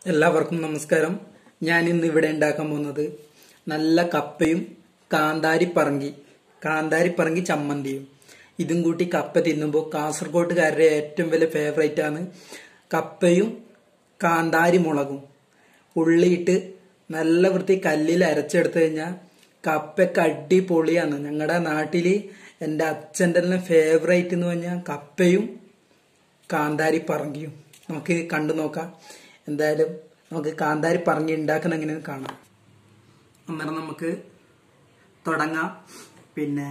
എല്ലാവർക്കും നമസ്കാരം ഞാൻ ഇന്ന് ഇവിടെ ഉണ്ടാക്കാൻ പോകുന്നത് നല്ല കപ്പയും കാന്താരി പറങ്കി കാന്താരി പറങ്കി ചമ്മന്തിയും ഇതും കൂട്ടി കപ്പ തിന്നുമ്പോൾ കാസർഗോട്ടുകാരുടെ ഏറ്റവും വലിയ ഫേവറേറ്റ് ആണ് കപ്പയും കാന്താരി മുളകും ഉള്ളിയിട്ട് നല്ല വൃത്തി കല്ലിൽ അരച്ചെടുത്തു കഴിഞ്ഞാൽ കപ്പയ്ക്ക് അടിപൊളിയാണ് ഞങ്ങളുടെ നാട്ടിൽ എൻ്റെ അച്ഛൻ്റെ എല്ലാം ഫേവറേറ്റ് എന്ന് പറഞ്ഞാൽ കപ്പയും കാന്താരി പറങ്കിയും നമുക്ക് കണ്ടു നോക്കാം എന്തായാലും നമുക്ക് കാന്താരി പറങ്കി ഉണ്ടാക്കുന്ന എങ്ങനെയെന്ന് കാണാം അന്നേരം നമുക്ക് തുടങ്ങാം പിന്നെ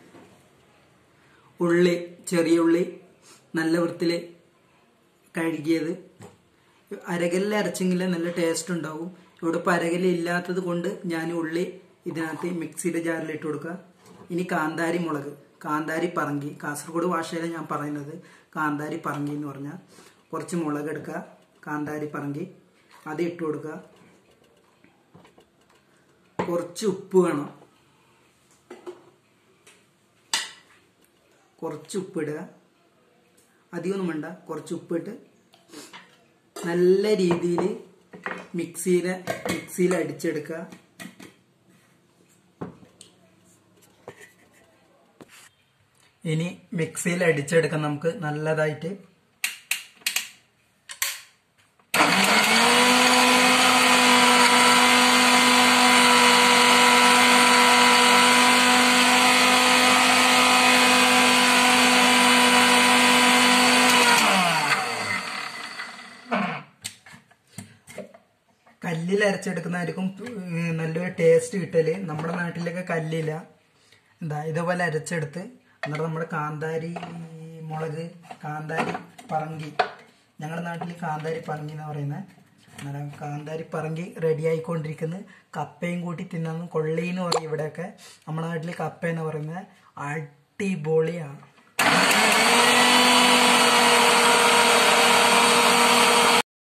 ഉള്ളി ചെറിയ ഉള്ളി നല്ല വൃത്തിയിൽ കഴുകിയത് അരകല്ലിൽ അരച്ചെങ്കിൽ നല്ല ടേസ്റ്റ് ഉണ്ടാവും ഇവിടെ ഇപ്പോൾ അരകല്ല് ഇല്ലാത്തത് കൊണ്ട് ഞാൻ ഉള്ളി ഇതിനകത്ത് മിക്സിയുടെ ജാറിൽ ഇട്ട് കൊടുക്കുക ഇനി കാന്താരി മുളക് കാന്താരി പറങ്കി കാസർഗോഡ് ഭാഷയിലാണ് ഞാൻ പറയുന്നത് കാന്താരി പറങ്കി എന്ന് പറഞ്ഞാൽ കുറച്ച് മുളക് എടുക്കുക കാന്താരി പറങ്കി അത് ഇട്ട് കൊടുക്കുക കുറച്ച് ഉപ്പ് വേണം കുറച്ച് ഉപ്പിടുക അധികമൊന്നും വേണ്ട കുറച്ച് ഉപ്പിട്ട് നല്ല രീതിയിൽ മിക്സിയിലെ മിക്സിയിൽ അടിച്ചെടുക്കുക ഇനി മിക്സിയിൽ അടിച്ചെടുക്കാം നമുക്ക് നല്ലതായിട്ട് കല്ലിൽ അരച്ചെടുക്കുന്നതായിരിക്കും ഏർ നല്ലൊരു ടേസ്റ്റ് കിട്ടല് നമ്മുടെ നാട്ടിലൊക്കെ കല്ലില്ല എന്താ ഇതുപോലെ അരച്ചെടുത്ത് എന്നിട്ട് നമ്മുടെ കാന്താരി മുളക് കാന്താരി പറങ്കി ഞങ്ങളുടെ നാട്ടിൽ കാന്താരി പറങ്കി എന്ന് പറയുന്നത് അന്നേരം കാന്താരി പറങ്കി റെഡി ആയിക്കൊണ്ടിരിക്കുന്നു കപ്പയും കൂട്ടി തിന്നാന്ന് കൊള്ളി എന്ന് പറയും ഇവിടെയൊക്കെ നമ്മുടെ നാട്ടിൽ കപ്പ എന്ന് പറയുന്നത് അടിപൊളിയാണ്